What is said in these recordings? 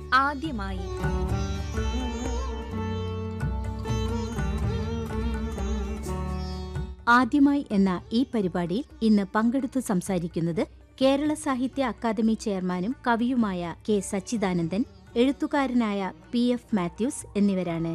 ആദ്യമായി ആദ്യമായി എന്ന ഈ പരിപാടിയിൽ ഇന്ന് പങ്കെടുത്തു സംസാരിക്കുന്നത് കേരള സാഹിത്യ അക്കാദമി ചെയർമാനും കവിയുമായ കെ സച്ചിദാനന്ദൻ എഴുത്തുകാരനായ പി എഫ് മാത്യൂസ് എന്നിവരാണ്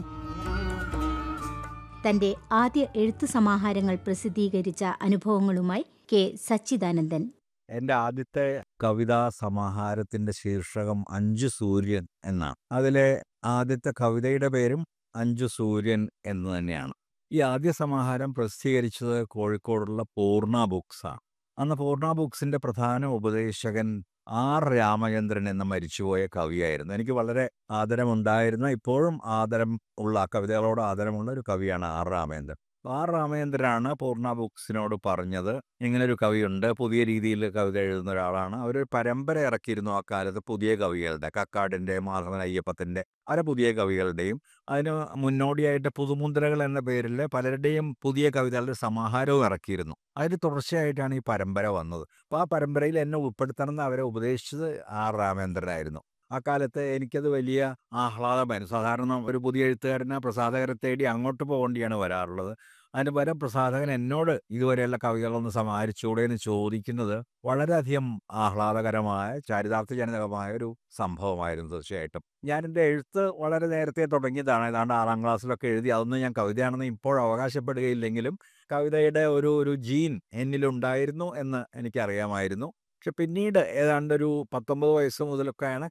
തന്റെ ആദ്യ എഴുത്തു സമാഹാരങ്ങൾ പ്രസിദ്ധീകരിച്ച അനുഭവങ്ങളുമായി കെ സച്ചിദാനന്ദൻ എൻ്റെ ആദ്യത്തെ കവിതാ സമാഹാരത്തിൻ്റെ ശീർഷകം അഞ്ചു സൂര്യൻ എന്നാണ് അതിലെ ആദ്യത്തെ കവിതയുടെ പേരും അഞ്ചു സൂര്യൻ എന്ന് തന്നെയാണ് ഈ ആദ്യ സമാഹാരം പ്രസിദ്ധീകരിച്ചത് കോഴിക്കോടുള്ള പൂർണ്ണ ബുക്സാണ് അന്ന് പൂർണ്ണ ബുക്സിൻ്റെ പ്രധാന ഉപദേശകൻ ആർ രാമചന്ദ്രൻ എന്ന മരിച്ചുപോയ കവിയായിരുന്നു എനിക്ക് വളരെ ആദരമുണ്ടായിരുന്ന ഇപ്പോഴും ആദരം ഉള്ള കവിതകളോട് ആദരമുള്ള ഒരു കവിയാണ് ആർ രാമചന്ദ്രൻ ആർ രാമചന്ദ്രനാണ് പൂർണ്ണ ബുക്സിനോട് പറഞ്ഞത് ഇങ്ങനൊരു കവിയുണ്ട് പുതിയ രീതിയിൽ കവിത എഴുതുന്ന ഒരാളാണ് അവർ പരമ്പര ഇറക്കിയിരുന്നു ആ കാലത്ത് പുതിയ കവികളുടെ കക്കാടിൻ്റെ മാധവൻ അയ്യപ്പത്തിൻ്റെ പല പുതിയ കവികളുടെയും അതിന് മുന്നോടിയായിട്ട് പുതുമുദ്രകൾ എന്ന പേരിൽ പലരുടെയും പുതിയ കവിതകളുടെ സമാഹാരവും ഇറക്കിയിരുന്നു അതിന് തുടർച്ചയായിട്ടാണ് ഈ പരമ്പര വന്നത് അപ്പോൾ ആ പരമ്പരയിൽ എന്നെ ഉൾപ്പെടുത്തണമെന്ന് അവരെ ഉപദേശിച്ചത് ആർ രാമേന്ദ്രനായിരുന്നു ആ കാലത്ത് എനിക്കത് വലിയ ആഹ്ലാദമായിരുന്നു സാധാരണ ഒരു പുതിയ എഴുത്തുകാരനെ പ്രസാധകരെ തേടി അങ്ങോട്ട് പോകേണ്ടിയാണ് വരാറുള്ളത് അതിന് പകരം പ്രസാധകൻ എന്നോട് ഇതുവരെയുള്ള കവികളൊന്ന് സമാഹരിച്ചുകൂടെ എന്ന് ചോദിക്കുന്നത് വളരെയധികം ആഹ്ലാദകരമായ ചാരിതാർത്ഥ്യജനകമായ ഒരു സംഭവമായിരുന്നു തീർച്ചയായിട്ടും ഞാൻ എൻ്റെ എഴുത്ത് വളരെ നേരത്തെ തുടങ്ങിയതാണ് ഏതാണ്ട് ആറാം ക്ലാസ്സിലൊക്കെ എഴുതി അതൊന്നും ഞാൻ കവിതയാണെന്ന് ഇപ്പോൾ അവകാശപ്പെടുകയില്ലെങ്കിലും കവിതയുടെ ഒരു ഒരു ജീൻ എന്നിലുണ്ടായിരുന്നു എന്ന് എനിക്കറിയാമായിരുന്നു പക്ഷെ പിന്നീട് ഏതാണ്ട് ഒരു പത്തൊമ്പത് വയസ്സ് മുതലൊക്കെയാണ്